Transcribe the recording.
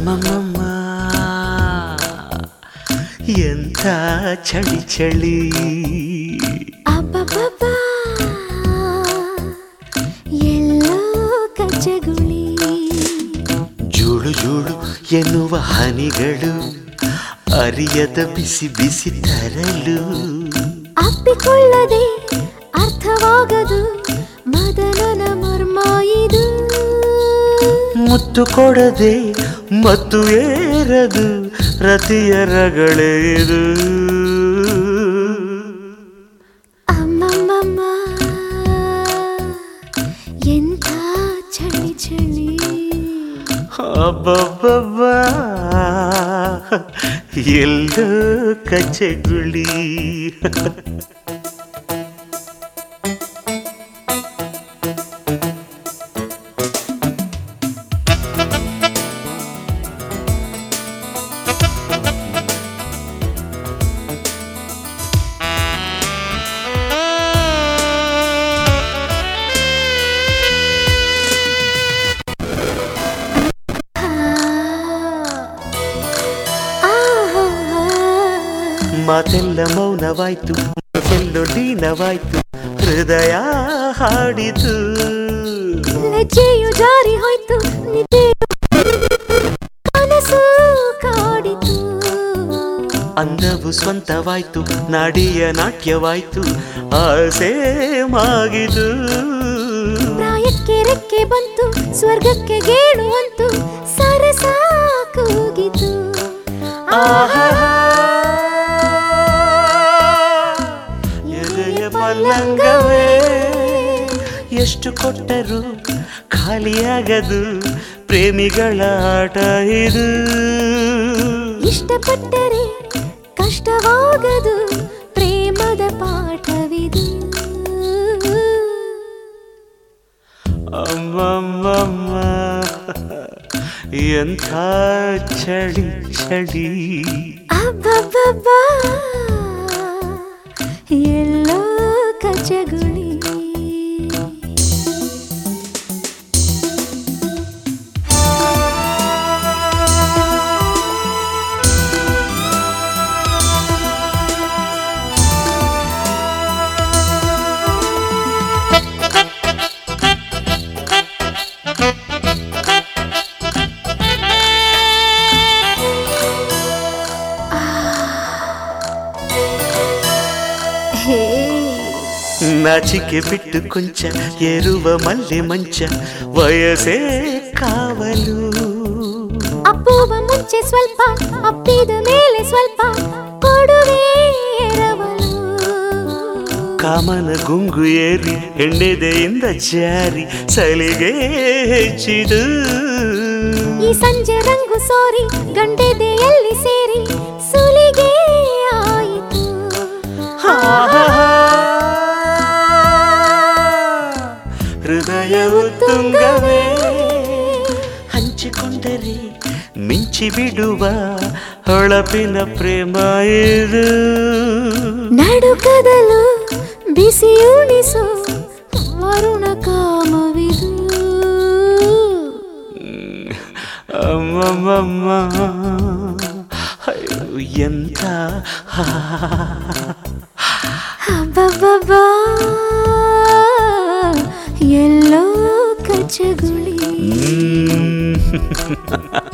ಅಮ್ಮಮ್ಮಮ್ಮ ಎಂಥ ಚಳಿ ಚಳಿ ಅಬ್ಬಬ್ಬಬ್ಬಾ ಎಲ್ಲೋ ಕಚ್ಚಗುಳಿ ಜೂಳು ಜೂಳು ಎನ್ನುವ ಹನಿಗಳು ಅರಿಯದ ಬಿಸಿ ಬಿಸಿ ತರಲು ಅಪ್ಪಿಕೊಳ್ಳದೆ ಅರ್ಥವಾಗದು ಮದನನ ಮರ್ಮ ಇದು ಮುತ್ತು ಕೊಡದೆ ಮತ್ತು ಏರದು ರತಿಯ ರಗಳೆದು ಅಮ್ಮಮ್ಮಮ್ಮ ಎಂಥ ಚಳಿ ಚಳಿ ಅಬ್ಬಬ್ಬಬ್ಬ ಎಲ್ಲೋ ಕಚ್ಚಗುಳಿ ಮಾತೆಲ್ಲ ಮೌನವಾಯ್ತು ಎಲ್ಲೋ ಲೀನವಾಯ್ತು ಹೃದಯ ಹಾಡಿತು ಲಜ್ಜೆಯು ಜಾರಿ ಹೋಯ್ತು ನಿದ್ದೆಯು ಕನಸು ಕಾಡಿತು ಅಂದವು ಸ್ವಂತವಾಯ್ತು ನಾಡಿಯ ನಾಟ್ಯವಾಯ್ತು ಆಸೆ ಮಾಗಿದು ಪ್ರಾಯಕ್ಕೆ ರೆಕ್ಕೆ ಬಂತು ಸ್ವರ್ಗಕ್ಕೆ ಗೇಣು ಅಂತು ಸರಸ ಕೂಗಿತು ಆಹಾಹಾ. ಎದೆಯ ಪಲ್ಲಂಗವೇ ಎಷ್ಟು ಕೊಟ್ಟರು ಖಾಲಿಯಾಗದು ಪ್ರೇಮಿಗಳ ಆಟ ಇದು ಇಷ್ಟಪಟ್ಟರೆ ಕಷ್ಟವಾಗದು ಪ್ರೇಮದ ಪಾಠವಿದು ಅಮ್ಮಮ್ಮಮ್ಮ ಎಂಥ ಚಳಿ ಚಳಿ ಅಬ್ಬಬ್ಬಬ್ಬಾ ಎಲ್ಲೋ ಕಚಗುಳಿ ಹೇ ನಾಚಿಕೆ ಬಿಟ್ಟು ಕೊಂಚ ಏರುವ ಮಲ್ಲೆ ಮಂಚ ವಯಸ್ಸೇ ಕಾವಲು ಅಪ್ಪುವ ಮುಂಚೆ ಸ್ವಲ್ಪ ಅಪ್ಪಿದ ಮೇಲೆ ಸ್ವಲ್ಪ ಕೊಡುವೆ ಎರವಲು ಕಾಮನ ಗುಂಗು ಏರಿ ಹೆಣ್ಣೆದೆಯಿಂದ ಜಾರಿ ಸಲಿಗೆ ಹೆಚ್ಚಿದು ಈ ಸಂಜೆ ರಂಗು ಸೋರಿ ಗಂಡೆದೆಯಲ್ಲಿ ಸೇರಿ ಸುಲಿಗೆ ಆಯಿತು ಹೃದಯವು ತುಂಗವೇ ಹಂಚಿಕೊಂಡರೆ ಮಿಂಚಿ ಬಿಡುವ ಹೊಳಪಿನ ಪ್ರೇಮ ಇದು ನಡುಕದಲು ಬಿಸಿ ಉಣಿಸು ಅರುಣ ಕಾಮವಿದು ಅಮ್ಮಮ್ಮಮ್ಮ ಅಯ್ಯೋ, ಎಂಥ ಅಬ್ಬಬ್ಬಬ್ಬಾ ಎಲ್ಲೋ ಕಚಗುಳಿ ಹ್ಮ್.